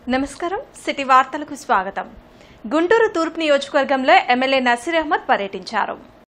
నమస్కారం సిటీ వార్తలకు స్వాగతం గుంటూరు తూర్పు నియోజకవర్గంలో ఎమ్మెల్యే నసీర్ అహ్మద్ పర్యటించారు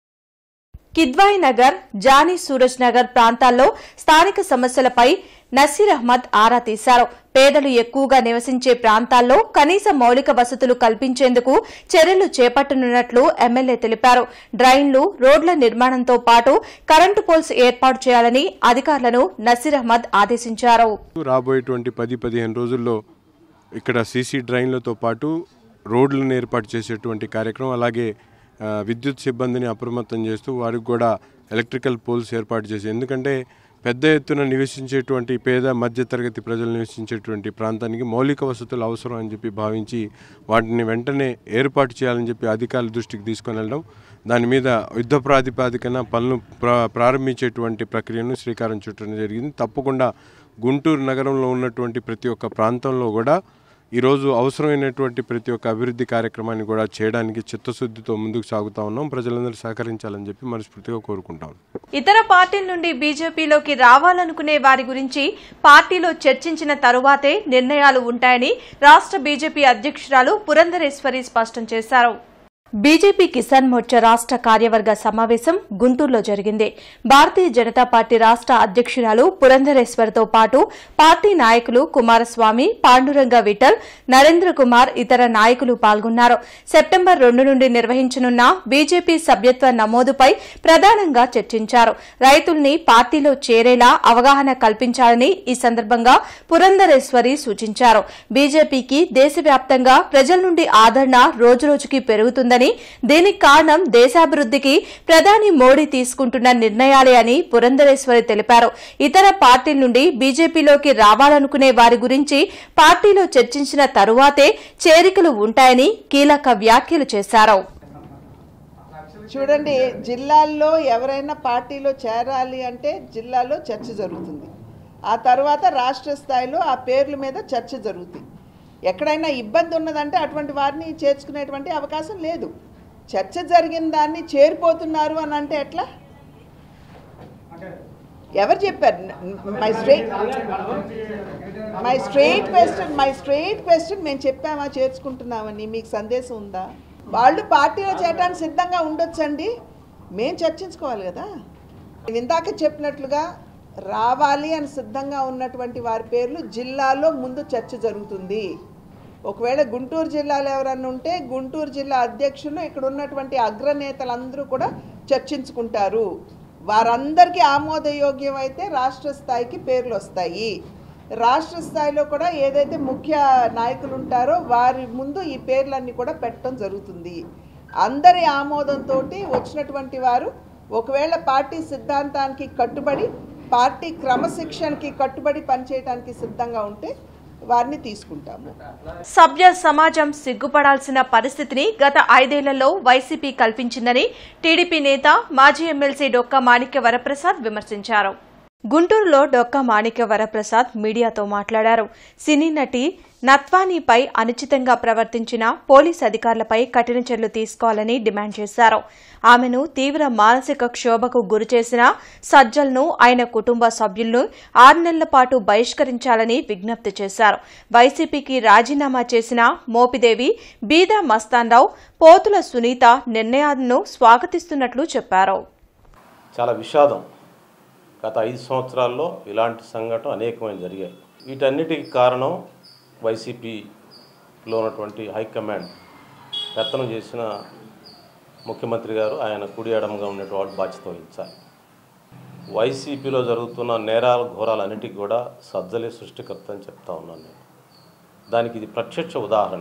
కిద్వాయి నగర్ జానీ సూరజ్ నగర్ ప్రాంతాల్లో స్థానిక సమస్యలపై నసీర్ అహ్మద్ ఆరా తీశారు పేదలు ఎక్కువగా నివసించే ప్రాంతాల్లో కనీస మౌలిక వసతులు కల్పించేందుకు చర్యలు చేపట్టనున్నట్లు ఎమ్మెల్యే తెలిపారు డ్రైన్లు రోడ్ల నిర్మాణంతో పాటు కరెంటు పోల్స్ ఏర్పాటు చేయాలని అధికారులను నసీర్ అహ్మద్ ఆదేశించారు రాబోయేటువంటి పది పదిహేను రోజుల్లో ఇక్కడ సీసీ డ్రైన్లతో పాటు రోడ్లను ఏర్పాటు చేసేటువంటి కార్యక్రమం అలాగే ఆ, విద్యుత్ సిబ్బందిని అప్రమత్తం చేస్తూ వారికి కూడా ఎలక్ట్రికల్ పోల్స్ ఏర్పాటు చేసి ఎందుకంటే పెద్ద ఎత్తున నివసించేటువంటి పేద మధ్యతరగతి ప్రజలు నివసించేటువంటి ప్రాంతానికి మౌలిక వసతులు అవసరం అని చెప్పి భావించి వాటిని వెంటనే ఏర్పాటు చేయాలని చెప్పి అధికారుల దృష్టికి తీసుకొని వెళ్ళడం దాని మీద యుద్ధ ప్రాతిపాదికన పనులు ప్రా ప్రారంభించేటువంటి ప్రక్రియను శ్రీకారం చుట్టడం జరిగింది తప్పకుండా గుంటూరు నగరంలో ఉన్నటువంటి ప్రతి ఒక్క ప్రాంతంలో కూడా ఈరోజు అవసరమైనటువంటి ప్రతి ఒక్క అభివృద్ధి కార్యక్రమాన్ని కూడా చేయడానికి చిత్తశుద్ధితో ముందుకు సాగుతా ఉన్నాం ప్రజలందరూ సహకరించాలని చెప్పి మనస్ఫూర్తిగా కోరుకుంటాం ఇతర పార్టీల నుండి బీజేపీలోకి రావాలనుకునే వారి గురించి పార్టీలో చర్చించిన తరువాతే నిర్ణయాలు ఉంటాయని రాష్ట్ర బీజేపీ అధ్యక్షురాలు పురంధరేశ్వరి స్పష్టం చేశారు బీజేపీ కిసాన్ మోర్చా రాష్ట్ర కార్యవర్గ సమావేశం గుంటూరులో జరిగింది భారతీయ జనతా పార్టీ రాష్ట్ర అధ్యక్షురాలు పురంధరేశ్వరితో పాటు పార్టీ నాయకులు కుమారస్వామి పాండురంగ విఠల్ నరేంద్ర కుమార్ ఇతర నాయకులు పాల్గొన్నారు సెప్టెంబర్ రెండు నుండి నిర్వహించనున్న బీజేపీ సభ్యత్వ నమోదుపై ప్రధానంగా చర్చించారు రైతుల్ని పార్టీలో చేరేలా అవగాహన కల్పించాలని ఈ సందర్భంగా పురంధరేశ్వరి సూచించారు బీజేపీకి దేశవ్యాప్తంగా ప్రజల నుండి ఆదరణ రోజురోజుకి పెరుగుతుందని దీనికి కారణం దేశాభివృద్ధికి ప్రధాని మోడీ తీసుకుంటున్న నిర్ణయాలే అని పురంధరేశ్వరి తెలిపారు ఇతర పార్టీల నుండి బీజేపీలోకి రావాలనుకునే వారి గురించి పార్టీలో చర్చించిన తరువాతే చేరికలు ఉంటాయని కీలక వ్యాఖ్యలు చేశారు చూడండి జిల్లాల్లో ఎవరైనా పార్టీలో చేరాలి అంటే జిల్లాలో చర్చ జరుగుతుంది ఆ తర్వాత రాష్ట్ర స్థాయిలో ఆ పేర్ల మీద చర్చ జరుగుతుంది ఎక్కడైనా ఇబ్బంది ఉన్నదంటే అటువంటి వారిని చేర్చుకునేటువంటి అవకాశం లేదు చర్చ జరిగిన దాన్ని చేరిపోతున్నారు అని అంటే ఎట్లా ఎవరు చెప్పారు my straight my straight question my straight question మేము చెప్పామా చేర్చుకుంటున్నామని మీకు సందేశం ఉందా వాళ్ళు పార్టీలో చేరడానికి సిద్ధంగా ఉండొచ్చండి మేము చర్చించుకోవాలి కదా నేను ఇందాక చెప్పినట్లుగా రావాలి అని సిద్ధంగా ఉన్నటువంటి వారి పేర్లు జిల్లాలో ముందు చర్చ జరుగుతుంది ఒకవేళ గుంటూరు జిల్లాలో ఎవరన్నా ఉంటే గుంటూరు జిల్లా అధ్యక్షులు ఇక్కడ ఉన్నటువంటి అగ్రనేతలందరూ కూడా చర్చించుకుంటారు వారందరికీ ఆమోదయోగ్యం అయితే రాష్ట్ర స్థాయికి పేర్లు వస్తాయి రాష్ట్ర స్థాయిలో కూడా ఏదైతే ముఖ్య నాయకులు ఉంటారో వారి ముందు ఈ పేర్లన్నీ కూడా పెట్టడం జరుగుతుంది అందరి ఆమోదంతో వచ్చినటువంటి వారు ఒకవేళ పార్టీ సిద్ధాంతానికి కట్టుబడి పార్టీ క్రమశిక్షణకి కట్టుబడి పనిచేయడానికి సిద్ధంగా ఉంటే వారిని తీసుకుంటాము సభ్య సమాజం సిగ్గుపడాల్సిన పరిస్థితిని గత ఐదేళ్లలో వైసీపీ కల్పించిందని టీడీపీ నేత మాజీ ఎమ్మెల్సీ డొక్క మాణిక్య వరప్రసాద్ విమర్శించారు గుంటూరులో డొక్క మాణిక్య వరప్రసాద్ మీడియాతో మాట్లాడారు సినీ నటి నత్వానీపై అనుచితంగా ప్రవర్తించిన పోలీస్ అధికారులపై కఠిన చర్యలు తీసుకోవాలని డిమాండ్ చేశారు ఆమెను తీవ్ర మానసిక క్షోభకు గురిచేసిన సజ్జల్ను ఆయన కుటుంబ సభ్యులను ఆరు నెలల పాటు బహిష్కరించాలని విజ్ఞప్తి చేశారు వైసీపీకి రాజీనామా చేసిన మోపిదేవి బీదా మస్తాన్రావు పోతుల సునీత నిర్ణయాలను స్వాగతిస్తున్నట్లు చెప్పారు చాలా విషాదం గత ఐదు సంవత్సరాల్లో ఇలాంటి సంఘటన అనేకమైన జరిగాయి వీటన్నిటికి కారణం వైసీపీలో ఉన్నటువంటి హైకమాండ్ పెత్తనం చేసిన ముఖ్యమంత్రి గారు ఆయన కుడి ఎడమగా ఉన్నటువంటి వాళ్ళు బాధ్యత వహించాలి వైసీపీలో జరుగుతున్న నేరాల ఘోరాలన్నిటికీ కూడా సజ్జలే సృష్టికర్త అని చెప్తా ఉన్నాను నేను దానికి ఇది ప్రత్యక్ష ఉదాహరణ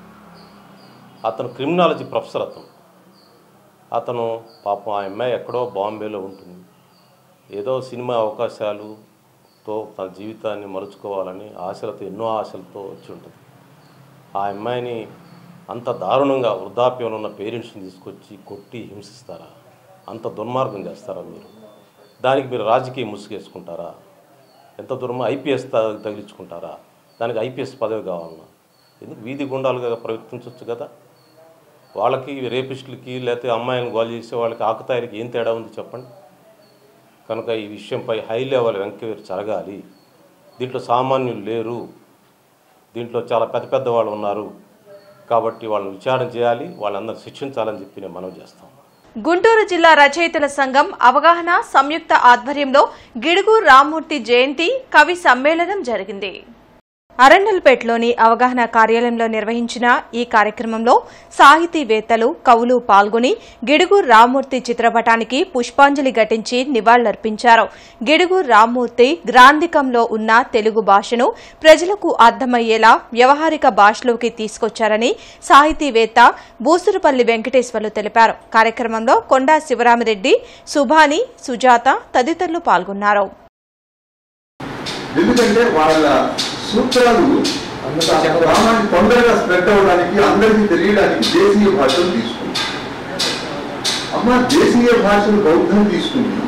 అతను క్రిమినాలజీ ప్రొఫెసర్ అతను అతను పాపం ఆ అమ్మాయి ఎక్కడో బాంబేలో ఉంటుంది ఏదో సినిమా అవకాశాలుతో తన జీవితాన్ని మలుచుకోవాలని ఆశలతో ఎన్నో ఆశలతో వచ్చి ఉంటుంది ఆ అమ్మాయిని అంత దారుణంగా వృద్ధాప్యంలో ఉన్న పేరెంట్స్ని తీసుకొచ్చి కొట్టి హింసిస్తారా అంత దుర్మార్గం చేస్తారా మీరు దానికి మీరు రాజకీయ ముసుగేసుకుంటారా ఎంత దూరం ఐపీఎస్ తగిలించుకుంటారా దానికి ఐపీఎస్ పదవి కావాలన్నా ఎందుకు వీధి గుండాలుగా ప్రవర్తించవచ్చు కదా వాళ్ళకి రేపిస్టులకి లేకపోతే అమ్మాయిలను గోల్ చేసే వాళ్ళకి ఆకుతాయిలకి ఏం తేడా ఉంది చెప్పండి కనుక ఈ విషయంపై హై లెవెల్ ఎంక్వైరీ జరగాలి దీంట్లో సామాన్యులు లేరు దీంట్లో చాలా పెద్ద పెద్ద వాళ్ళు ఉన్నారు కాబట్టి వాళ్ళని విచారణ చేయాలి వాళ్ళందరూ శిక్షించాలని చెప్పి నేను మనం చేస్తాం గుంటూరు జిల్లా రచయితల సంఘం అవగాహన సంయుక్త ఆధ్వర్యంలో గిడుగు రామ్మూర్తి జయంతి కవి సమ్మేళనం జరిగింది అరండల్పేటలోని అవగాహన కార్యాలయంలో నిర్వహించిన ఈ కార్యక్రమంలో సాహితీవేత్తలు కవులు పాల్గొని గిడుగు రామ్మూర్తి చిత్రపటానికి పుష్పాంజలి ఘటించి నివాళులర్పించారు గిడుగు రామ్మూర్తి గ్రాంధికంలో ఉన్న తెలుగు భాషను ప్రజలకు అర్థమయ్యేలా వ్యవహారిక భాషలోకి తీసుకొచ్చారని సాహితీవేత్త బూసురుపల్లి వెంకటేశ్వర్లు తెలిపారు కార్యక్రమంలో కొండా శివరామిరెడ్డి సుభాని సుజాత తదితరులు పాల్గొన్నారు ఎందుకంటే వాళ్ళ సూత్రాలు గ్రామానికి తొందరగా స్ప్రెడ్ అవ్వడానికి అందరికీ తెలియడానికి దేశీయ భాషను తీసుకుంది అమ్మ దేశీయ భాషను బౌద్ధం తీసుకుంది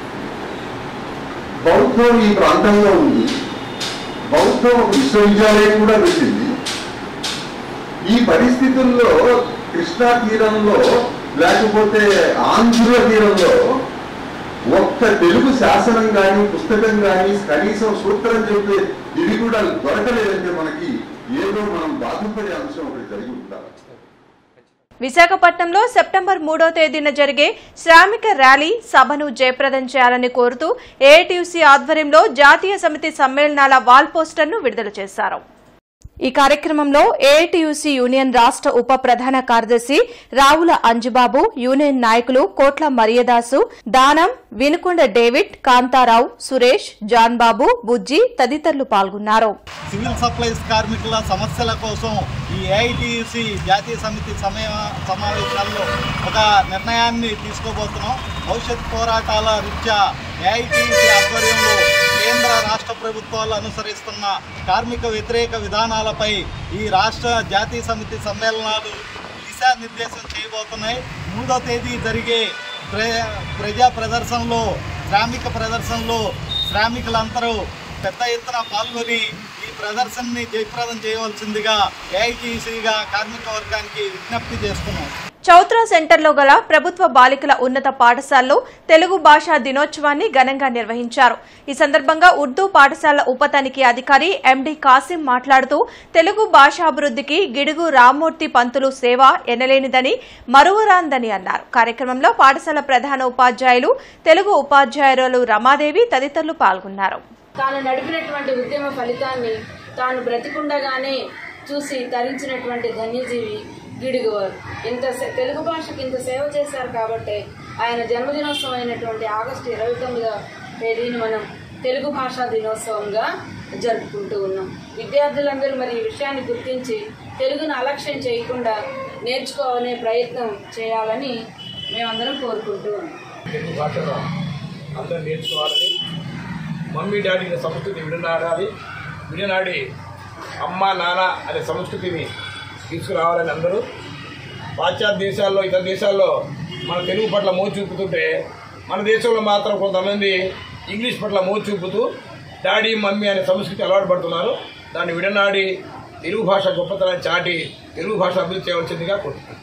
బౌద్ధం ఈ ప్రాంతంలో ఉంది బౌద్ధం ఒక విశ్వవిద్యాలయం కూడా పెట్టింది ఈ పరిస్థితుల్లో కృష్ణా తీరంలో లేకపోతే ఆంధ్ర తీరంలో ఒక్క తెలుగు శాసనం కానీ పుస్తకం కానీ కనీసం సూత్రం చెప్పే ఇది కూడా దొరకలేదంటే మనకి ఏదో మనం బాధపడే అంశం ఒకటి జరిగి ఉండాలి విశాఖపట్నంలో సెప్టెంబర్ మూడో తేదీన జరిగే శ్రామిక ర్యాలీ సభను జయప్రదం చేయాలని కోరుతూ ఏఐటీయూసీ ఆధ్వర్యంలో జాతీయ సమితి సమ్మేళనాల వాల్ పోస్టర్ను విడుదల చేశారు ఈ కార్యక్రమంలో ఏఐటీయూసీ యూనియన్ రాష్ట్ర ఉప ప్రధాన కార్యదర్శి రావుల అంజుబాబు యూనియన్ నాయకులు కోట్ల మరియదాసు దానం వినుకొండ డేవిడ్ కాంతారావు సురేష్ జాన్ బాబు బుజ్జి తదితరులు పాల్గొన్నారు సివిల్ సప్లైస్ కార్మికుల సమస్యల కోసం ఈ ఏఐటిసి జాతీయ సమితి సమయ సమావేశాల్లో ఒక నిర్ణయాన్ని తీసుకోబోతున్నాం భవిష్యత్ పోరాటాల రీత్యా ఏఐటిసి ఆధ్వర్యంలో కేంద్ర రాష్ట్ర ప్రభుత్వాలు అనుసరిస్తున్న కార్మిక వ్యతిరేక విధానాలపై ఈ రాష్ట్ర జాతీయ సమితి సమ్మేళనాలు దిశానిర్దేశం చేయబోతున్నాయి మూడో తేదీ జరిగే ప్ర ప్రజా ప్రదర్శనలో శ్రామిక ప్రదర్శనలో శ్రామికులందరూ పెద్ద ఎత్తున పాల్గొని ఈ ప్రదర్శనని జయప్రదం చేయవలసిందిగా ఏఐటీసీగా కార్మిక వర్గానికి విజ్ఞప్తి చేస్తున్నాం చౌత్రా సెంటర్లో గల ప్రభుత్వ బాలికల ఉన్నత పాఠశాలలో తెలుగు భాషా దినోత్సవాన్ని ఘనంగా నిర్వహించారు ఈ సందర్భంగా ఉర్దూ పాఠశాల ఉప తనిఖీ అధికారి ఎండి కాసిం మాట్లాడుతూ తెలుగు భాషాభివృద్ధికి గిడుగు రామ్మూర్తి పంతులు సేవ ఎనలేనిదని మరువరాందని అన్నారు కార్యక్రమంలో పాఠశాల ప్రధాన ఉపాధ్యాయులు తెలుగు ఉపాధ్యాయురాలు రమాదేవి తదితరులు పాల్గొన్నారు తాను నడిపినటువంటి ఉద్యమ ఫలితాన్ని తాను బ్రతికుండగానే చూసి తరించినటువంటి ధన్యజీవి గిడుగువారు ఇంత సే- తెలుగు భాషకి ఇంత సేవ చేశారు కాబట్టి ఆయన జన్మదినోత్సవం అయినటువంటి ఆగస్టు ఇరవై తొమ్మిదవ తేదీని మనం తెలుగు భాషా దినోత్సవంగా జరుపుకుంటూ ఉన్నాం విద్యార్థులందరూ మరి ఈ విషయాన్ని గుర్తించి తెలుగును అలక్ష్యం చేయకుండా నేర్చుకోవాలనే ప్రయత్నం చేయాలని మేమందరం కోరుకుంటూ ఉన్నాం తెలుగు భాషను అందరూ నేర్చుకోవాలని మమ్మీ డాడీని సంస్కృతి విడనాడాలి విడనాడి అమ్మ నాన్న అనే సంస్కృతిని తీసుకురావాలని అందరూ పాశ్చాత్య దేశాల్లో ఇతర దేశాల్లో మన తెలుగు పట్ల మోజు చూపుతుంటే మన దేశంలో మాత్రం కొంతమంది ఇంగ్లీష్ పట్ల మోజు చూపుతూ డాడీ మమ్మీ అనే సంస్కృతి అలవాటు పడుతున్నారు దాన్ని విడనాడి తెలుగు భాష గొప్పతనాన్ని చాటి తెలుగు భాష అభివృద్ధి చేయవలసిందిగా కోరుతున్నాను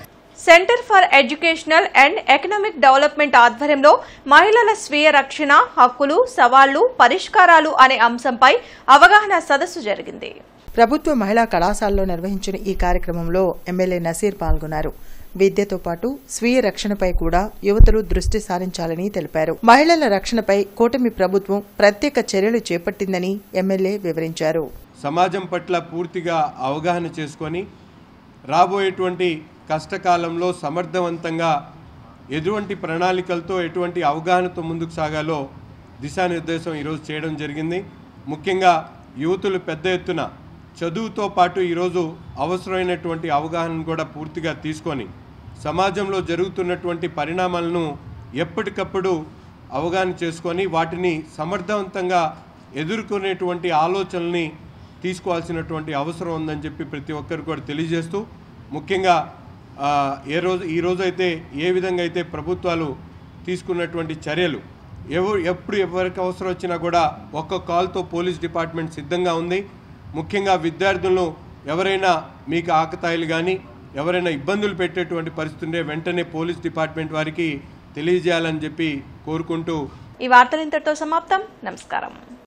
centre for educational and economic development ఆధ్వర్యంలో మహిళల స్వీయ రక్షణ హక్కులు సవాళ్లు పరిష్కారాలు అనే అంశంపై అవగాహన సదస్సు జరిగింది ప్రభుత్వ మహిళా కళాశాలలో నిర్వహించిన ఈ కార్యక్రమంలో ఎమ్మెల్యే నసీర్ పాల్గొన్నారు విద్యతో పాటు స్వీయ రక్షణపై కూడా యువతులు దృష్టి సారించాలని తెలిపారు మహిళల రక్షణపై కూటమి ప్రభుత్వం ప్రత్యేక చర్యలు చేపట్టిందని ఎమ్మెల్యే వివరించారు సమాజం పట్ల పూర్తిగా అవగాహన చేసుకొని రాబోయేటువంటి కష్టకాలంలో సమర్థవంతంగా ఎటువంటి ప్రణాళికలతో ఎటువంటి అవగాహనతో ముందుకు సాగాలో దిశానిర్దేశం ఈరోజు చేయడం జరిగింది ముఖ్యంగా యువతులు పెద్ద ఎత్తున చదువుతో పాటు ఈరోజు అవసరమైనటువంటి అవగాహనను కూడా పూర్తిగా తీసుకొని సమాజంలో జరుగుతున్నటువంటి పరిణామాలను ఎప్పటికప్పుడు అవగాహన చేసుకొని వాటిని సమర్థవంతంగా ఎదుర్కొనేటువంటి ఆలోచనల్ని తీసుకోవాల్సినటువంటి అవసరం ఉందని చెప్పి ప్రతి ఒక్కరు కూడా తెలియజేస్తూ ముఖ్యంగా ఆ, ఏ రోజు ఈ రోజు అయితే ఏ విధంగా అయితే ప్రభుత్వాలు తీసుకున్నటువంటి చర్యలు ఎవరు ఎప్పుడు ఎవరికి అవసరం వచ్చినా కూడా ఒక్క కాల్తో పోలీస్ డిపార్ట్మెంట్ సిద్ధంగా ఉంది ముఖ్యంగా విద్యార్థులను ఎవరైనా మీకు ఆకతాయిలు కానీ ఎవరైనా ఇబ్బందులు పెట్టేటువంటి పరిస్థితి ఉంటే వెంటనే పోలీస్ డిపార్ట్మెంట్ వారికి తెలియజేయాలని చెప్పి కోరుకుంటూ ఈ వార్తలు ఇంతటితో సమాప్తం నమస్కారం